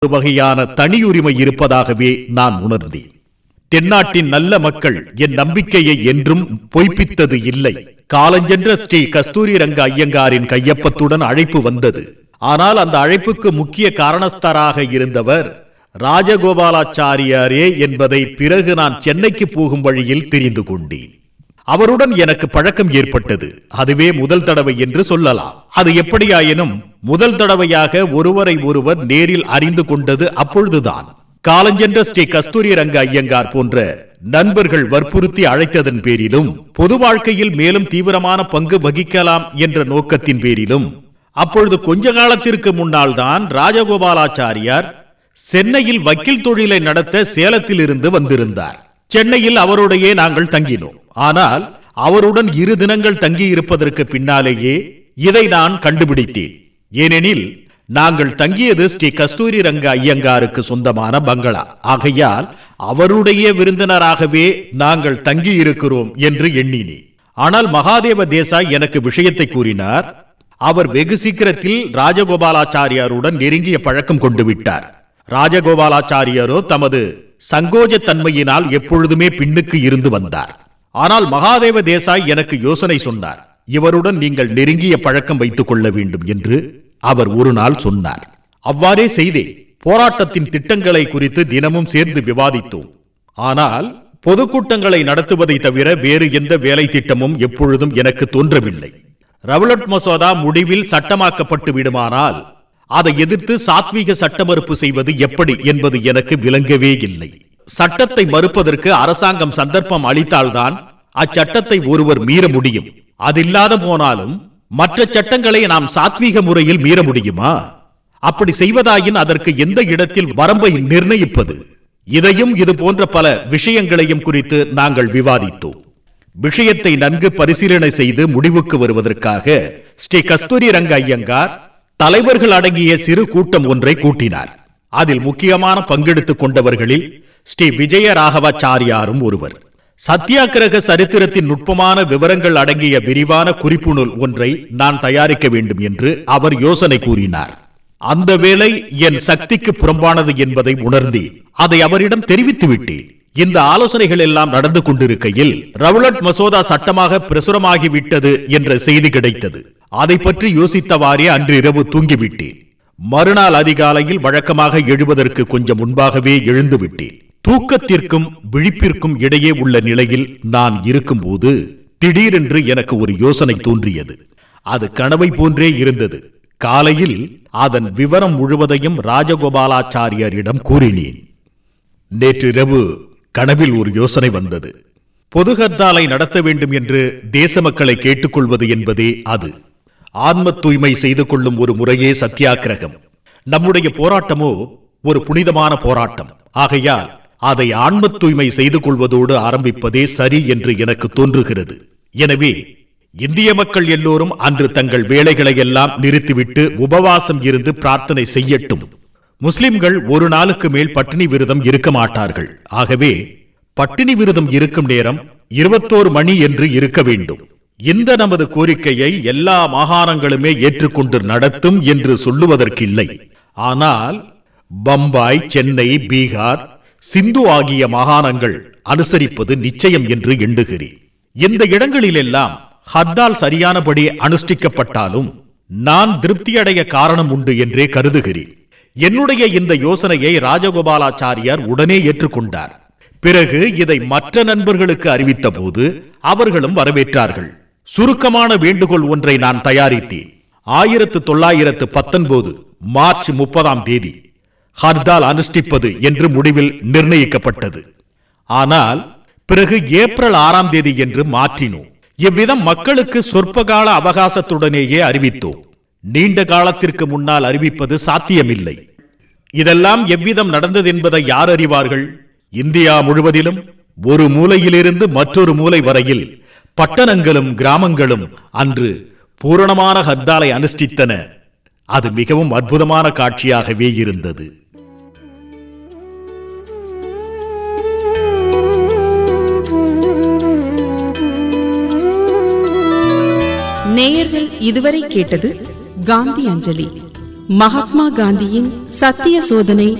ஒரு வகையான தனியுரிமை இருப்பதாகவே நான் உணர்ந்தேன் தென்னாட்டின் நல்ல மக்கள் என் நம்பிக்கையை என்றும் பொய்ப்பித்தது இல்லை காலஞ்சென்ற ஸ்ரீ கஸ்தூரி ரங்க ஐயங்காரின் கையொப்பத்துடன் அழைப்பு வந்தது ஆனால் அந்த அழைப்புக்கு முக்கிய காரணஸ்தராக இருந்தவர் ராஜகோபாலாச்சாரியாரே என்பதை பிறகு நான் சென்னைக்கு போகும் வழியில் தெரிந்து கொண்டேன் அவருடன் எனக்கு பழக்கம் ஏற்பட்டது அதுவே முதல் தடவை என்று சொல்லலாம் அது எப்படியாயினும் முதல் தடவையாக ஒருவரை ஒருவர் நேரில் அறிந்து கொண்டது அப்பொழுதுதான் காலஞ்சென்ற ஸ்ரீ கஸ்தூரி ரங்க ஐயங்கார் போன்ற நண்பர்கள் வற்புறுத்தி அழைத்ததன் பேரிலும் பொது வாழ்க்கையில் மேலும் தீவிரமான பங்கு வகிக்கலாம் என்ற நோக்கத்தின் பேரிலும் அப்பொழுது கொஞ்ச காலத்திற்கு முன்னால் தான் ராஜகோபாலாச்சாரியார் சென்னையில் வக்கீல் தொழிலை நடத்த சேலத்தில் இருந்து வந்திருந்தார் சென்னையில் அவருடைய நாங்கள் தங்கினோம் ஆனால் அவருடன் இரு தினங்கள் தங்கி இருப்பதற்கு பின்னாலேயே இதை நான் கண்டுபிடித்தேன் ஏனெனில் நாங்கள் தங்கியது ஸ்ரீ கஸ்தூரி ரங்க ஐயங்காருக்கு சொந்தமான பங்களா ஆகையால் அவருடைய விருந்தினராகவே நாங்கள் தங்கி இருக்கிறோம் என்று எண்ணினேன் ஆனால் மகாதேவ தேசாய் எனக்கு விஷயத்தை கூறினார் அவர் வெகு சீக்கிரத்தில் ராஜகோபாலாச்சாரியாருடன் நெருங்கிய பழக்கம் கொண்டு விட்டார் ராஜகோபாலாச்சாரியாரோ தமது சங்கோஜ தன்மையினால் எப்பொழுதுமே பின்னுக்கு இருந்து வந்தார் ஆனால் மகாதேவ தேசாய் எனக்கு யோசனை சொன்னார் இவருடன் நீங்கள் நெருங்கிய பழக்கம் வைத்துக் கொள்ள வேண்டும் என்று அவர் ஒரு நாள் சொன்னார் அவ்வாறே செய்தேன் போராட்டத்தின் திட்டங்களை குறித்து தினமும் சேர்ந்து விவாதித்தோம் ஆனால் பொதுக்கூட்டங்களை நடத்துவதை தவிர வேறு எந்த வேலை திட்டமும் எப்பொழுதும் எனக்கு தோன்றவில்லை ரவுலட் மசோதா முடிவில் சட்டமாக்கப்பட்டு விடுமானால் அதை எதிர்த்து சாத்வீக சட்ட மறுப்பு செய்வது எப்படி என்பது எனக்கு விளங்கவே இல்லை சட்டத்தை மறுப்பதற்கு அரசாங்கம் சந்தர்ப்பம் அளித்தால்தான் அச்சட்டத்தை ஒருவர் மீற முடியும் அதில்லாத போனாலும் மற்ற சட்டங்களை நாம் சாத்வீக முறையில் மீற முடியுமா அப்படி செய்வதாயின் அதற்கு எந்த இடத்தில் வரம்பை நிர்ணயிப்பது இதையும் இது போன்ற பல விஷயங்களையும் குறித்து நாங்கள் விவாதித்தோம் விஷயத்தை நன்கு பரிசீலனை செய்து முடிவுக்கு வருவதற்காக ஸ்ரீ கஸ்தூரி ரங்க ஐயங்கார் தலைவர்கள் அடங்கிய சிறு கூட்டம் ஒன்றை கூட்டினார் அதில் முக்கியமான பங்கெடுத்துக் கொண்டவர்களில் ஸ்ரீ விஜய ராகவாச்சாரியாரும் ஒருவர் சத்தியாகிரக சரித்திரத்தின் நுட்பமான விவரங்கள் அடங்கிய விரிவான குறிப்பு நூல் ஒன்றை நான் தயாரிக்க வேண்டும் என்று அவர் யோசனை கூறினார் அந்த வேலை என் சக்திக்கு புறம்பானது என்பதை உணர்ந்தேன் அதை அவரிடம் தெரிவித்து விட்டேன் இந்த ஆலோசனைகள் எல்லாம் நடந்து கொண்டிருக்கையில் ரவுலட் மசோதா சட்டமாக பிரசுரமாகிவிட்டது என்ற செய்தி கிடைத்தது அதை பற்றி யோசித்தவாறே அன்று இரவு தூங்கிவிட்டேன் மறுநாள் அதிகாலையில் வழக்கமாக எழுவதற்கு கொஞ்சம் முன்பாகவே எழுந்து விட்டேன் தூக்கத்திற்கும் விழிப்பிற்கும் இடையே உள்ள நிலையில் நான் இருக்கும்போது திடீரென்று எனக்கு ஒரு யோசனை தோன்றியது அது கனவை போன்றே இருந்தது காலையில் அதன் விவரம் முழுவதையும் ராஜகோபாலாச்சாரியரிடம் கூறினேன் நேற்றிரவு கனவில் ஒரு யோசனை வந்தது பொது ஹர்த்தாலை நடத்த வேண்டும் என்று தேச மக்களை கேட்டுக்கொள்வது என்பதே அது ஆன்ம தூய்மை செய்து கொள்ளும் ஒரு முறையே சத்தியாகிரகம் நம்முடைய போராட்டமோ ஒரு புனிதமான போராட்டம் ஆகையால் அதை ஆன்ம தூய்மை செய்து கொள்வதோடு ஆரம்பிப்பதே சரி என்று எனக்கு தோன்றுகிறது எனவே இந்திய மக்கள் எல்லோரும் அன்று தங்கள் வேலைகளை எல்லாம் நிறுத்திவிட்டு உபவாசம் இருந்து பிரார்த்தனை செய்யட்டும் முஸ்லிம்கள் ஒரு நாளுக்கு மேல் பட்டினி விரதம் இருக்க மாட்டார்கள் ஆகவே பட்டினி விரதம் இருக்கும் நேரம் இருபத்தோரு மணி என்று இருக்க வேண்டும் இந்த நமது கோரிக்கையை எல்லா மாகாணங்களுமே ஏற்றுக்கொண்டு நடத்தும் என்று சொல்லுவதற்கில்லை ஆனால் பம்பாய் சென்னை பீகார் சிந்து ஆகிய மாகாணங்கள் அனுசரிப்பது நிச்சயம் என்று எண்ணுகிறேன் இந்த இடங்களிலெல்லாம் ஹர்தால் சரியானபடி அனுஷ்டிக்கப்பட்டாலும் நான் திருப்தியடைய காரணம் உண்டு என்றே கருதுகிறேன் என்னுடைய இந்த யோசனையை ராஜகோபாலாச்சாரியார் உடனே ஏற்றுக்கொண்டார் பிறகு இதை மற்ற நண்பர்களுக்கு அறிவித்த போது அவர்களும் வரவேற்றார்கள் சுருக்கமான வேண்டுகோள் ஒன்றை நான் தயாரித்தேன் ஆயிரத்து தொள்ளாயிரத்து பத்தொன்பது மார்ச் முப்பதாம் தேதி ஹர்தால் அனுஷ்டிப்பது என்று முடிவில் நிர்ணயிக்கப்பட்டது ஆனால் பிறகு ஏப்ரல் ஆறாம் தேதி என்று மாற்றினோம் இவ்விதம் மக்களுக்கு சொற்பகால அவகாசத்துடனேயே அறிவித்தோம் நீண்ட காலத்திற்கு முன்னால் அறிவிப்பது சாத்தியமில்லை இதெல்லாம் எவ்விதம் நடந்தது என்பதை யார் அறிவார்கள் இந்தியா முழுவதிலும் ஒரு மூலையிலிருந்து மற்றொரு மூலை வரையில் பட்டணங்களும் கிராமங்களும் அன்று பூரணமான ஹர்தாலை அனுஷ்டித்தன அது மிகவும் அற்புதமான காட்சியாகவே இருந்தது நேயர்கள் இதுவரை கேட்டது காந்தி அஞ்சலி மகாத்மா காந்தியின் சத்திய சோதனை